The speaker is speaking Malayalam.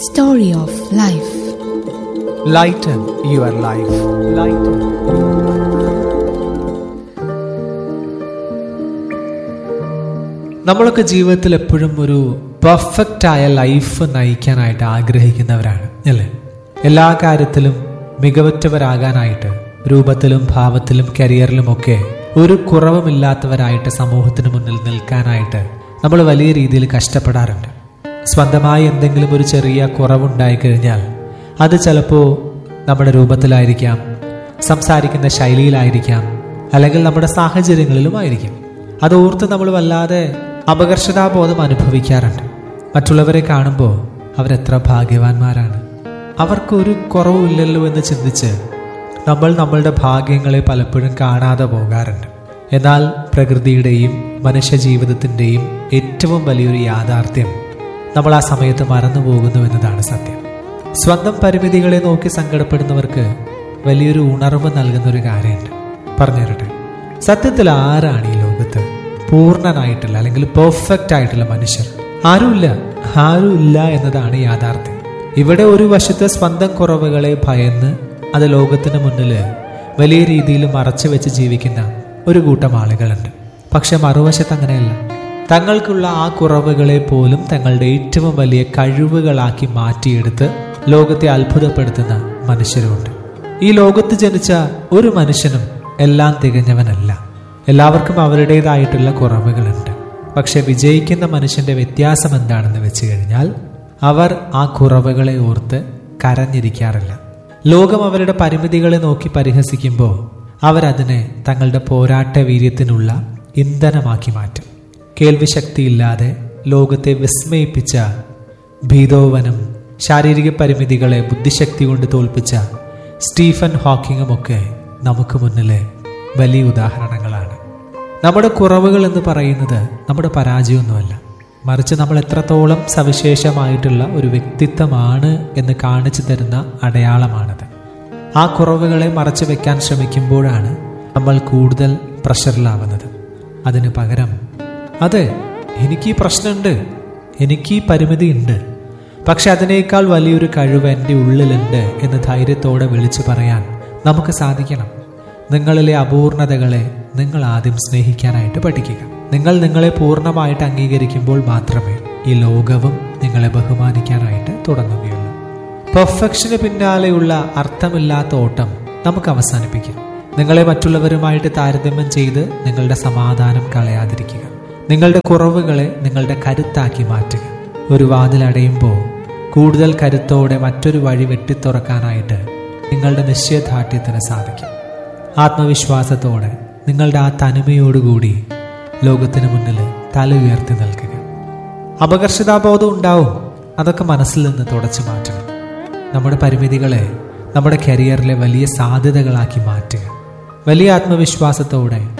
Story of Life. Lighten your life. Lighten. നമ്മളൊക്കെ ജീവിതത്തിൽ എപ്പോഴും ഒരു പെർഫെക്റ്റ് ആയ ലൈഫ് നയിക്കാനായിട്ട് ആഗ്രഹിക്കുന്നവരാണ് അല്ലേ എല്ലാ കാര്യത്തിലും മികവുറ്റവരാകാനായിട്ട് രൂപത്തിലും ഭാവത്തിലും കരിയറിലുമൊക്കെ ഒരു കുറവുമില്ലാത്തവരായിട്ട് സമൂഹത്തിന് മുന്നിൽ നിൽക്കാനായിട്ട് നമ്മൾ വലിയ രീതിയിൽ കഷ്ടപ്പെടാറുണ്ട് സ്വന്തമായി എന്തെങ്കിലും ഒരു ചെറിയ കുറവുണ്ടായി കഴിഞ്ഞാൽ അത് ചിലപ്പോൾ നമ്മുടെ രൂപത്തിലായിരിക്കാം സംസാരിക്കുന്ന ശൈലിയിലായിരിക്കാം അല്ലെങ്കിൽ നമ്മുടെ സാഹചര്യങ്ങളിലുമായിരിക്കും അത് ഓർത്ത് നമ്മൾ വല്ലാതെ അപകർഷതാബോധം അനുഭവിക്കാറുണ്ട് മറ്റുള്ളവരെ കാണുമ്പോൾ അവരെത്ര ഭാഗ്യവാന്മാരാണ് അവർക്കൊരു കുറവുമില്ലല്ലോ എന്ന് ചിന്തിച്ച് നമ്മൾ നമ്മളുടെ ഭാഗ്യങ്ങളെ പലപ്പോഴും കാണാതെ പോകാറുണ്ട് എന്നാൽ പ്രകൃതിയുടെയും മനുഷ്യ ജീവിതത്തിൻ്റെയും ഏറ്റവും വലിയൊരു യാഥാർത്ഥ്യം നമ്മൾ ആ സമയത്ത് മറന്നു പോകുന്നു എന്നതാണ് സത്യം സ്വന്തം പരിമിതികളെ നോക്കി സങ്കടപ്പെടുന്നവർക്ക് വലിയൊരു ഉണർവ് നൽകുന്ന ഒരു കാര്യമുണ്ട് പറഞ്ഞു തരട്ടെ സത്യത്തിൽ ആരാണ് ഈ ലോകത്ത് പൂർണ്ണനായിട്ടുള്ള അല്ലെങ്കിൽ പെർഫെക്റ്റ് ആയിട്ടുള്ള മനുഷ്യർ ആരുമില്ല ആരുമില്ല എന്നതാണ് യാഥാർത്ഥ്യം ഇവിടെ ഒരു വശത്ത് സ്വന്തം കുറവുകളെ ഭയന്ന് അത് ലോകത്തിന് മുന്നിൽ വലിയ രീതിയിൽ മറച്ചു വെച്ച് ജീവിക്കുന്ന ഒരു കൂട്ടം ആളുകളുണ്ട് പക്ഷെ മറുവശത്ത് അങ്ങനെയല്ല തങ്ങൾക്കുള്ള ആ കുറവുകളെ പോലും തങ്ങളുടെ ഏറ്റവും വലിയ കഴിവുകളാക്കി മാറ്റിയെടുത്ത് ലോകത്തെ അത്ഭുതപ്പെടുത്തുന്ന മനുഷ്യരുമുണ്ട് ഈ ലോകത്ത് ജനിച്ച ഒരു മനുഷ്യനും എല്ലാം തികഞ്ഞവനല്ല എല്ലാവർക്കും അവരുടേതായിട്ടുള്ള കുറവുകളുണ്ട് പക്ഷെ വിജയിക്കുന്ന മനുഷ്യന്റെ വ്യത്യാസം എന്താണെന്ന് വെച്ച് കഴിഞ്ഞാൽ അവർ ആ കുറവുകളെ ഓർത്ത് കരഞ്ഞിരിക്കാറില്ല ലോകം അവരുടെ പരിമിതികളെ നോക്കി പരിഹസിക്കുമ്പോൾ അവരതിനെ തങ്ങളുടെ പോരാട്ട വീര്യത്തിനുള്ള ഇന്ധനമാക്കി മാറ്റും കേൾവിശക്തിയില്ലാതെ ലോകത്തെ വിസ്മയിപ്പിച്ച ഭീതോവനും ശാരീരിക പരിമിതികളെ ബുദ്ധിശക്തി കൊണ്ട് തോൽപ്പിച്ച സ്റ്റീഫൻ ഹോക്കിങ്ങുമൊക്കെ നമുക്ക് മുന്നിലെ വലിയ ഉദാഹരണങ്ങളാണ് നമ്മുടെ കുറവുകൾ എന്ന് പറയുന്നത് നമ്മുടെ പരാജയമൊന്നുമല്ല മറിച്ച് നമ്മൾ എത്രത്തോളം സവിശേഷമായിട്ടുള്ള ഒരു വ്യക്തിത്വമാണ് എന്ന് കാണിച്ചു തരുന്ന അടയാളമാണത് ആ കുറവുകളെ മറച്ചു വെക്കാൻ ശ്രമിക്കുമ്പോഴാണ് നമ്മൾ കൂടുതൽ പ്രഷറിലാവുന്നത് അതിന് പകരം അതെ എനിക്ക് ഈ പ്രശ്നമുണ്ട് എനിക്ക് ഈ പരിമിതി ഉണ്ട് പക്ഷെ അതിനേക്കാൾ വലിയൊരു കഴിവ് എൻ്റെ ഉള്ളിലുണ്ട് എന്ന് ധൈര്യത്തോടെ വിളിച്ചു പറയാൻ നമുക്ക് സാധിക്കണം നിങ്ങളിലെ അപൂർണതകളെ നിങ്ങൾ ആദ്യം സ്നേഹിക്കാനായിട്ട് പഠിക്കുക നിങ്ങൾ നിങ്ങളെ പൂർണ്ണമായിട്ട് അംഗീകരിക്കുമ്പോൾ മാത്രമേ ഈ ലോകവും നിങ്ങളെ ബഹുമാനിക്കാനായിട്ട് തുടങ്ങുകയുള്ളൂ പെർഫെക്ഷന് പിന്നാലെയുള്ള അർത്ഥമില്ലാത്ത ഓട്ടം നമുക്ക് അവസാനിപ്പിക്കാം നിങ്ങളെ മറ്റുള്ളവരുമായിട്ട് താരതമ്യം ചെയ്ത് നിങ്ങളുടെ സമാധാനം കളയാതിരിക്കുക നിങ്ങളുടെ കുറവുകളെ നിങ്ങളുടെ കരുത്താക്കി മാറ്റുക ഒരു വാതിലടയുമ്പോൾ കൂടുതൽ കരുത്തോടെ മറ്റൊരു വഴി വെട്ടിത്തുറക്കാനായിട്ട് നിങ്ങളുടെ നിശ്ചയദാർഢ്യത്തിന് സാധിക്കും ആത്മവിശ്വാസത്തോടെ നിങ്ങളുടെ ആ തനിമയോടുകൂടി ലോകത്തിന് മുന്നിൽ തല ഉയർത്തി നിൽക്കുക അപകർഷതാബോധം ഉണ്ടാവും അതൊക്കെ മനസ്സിൽ നിന്ന് തുടച്ചു മാറ്റണം നമ്മുടെ പരിമിതികളെ നമ്മുടെ കരിയറിലെ വലിയ സാധ്യതകളാക്കി മാറ്റുക വലിയ ആത്മവിശ്വാസത്തോടെ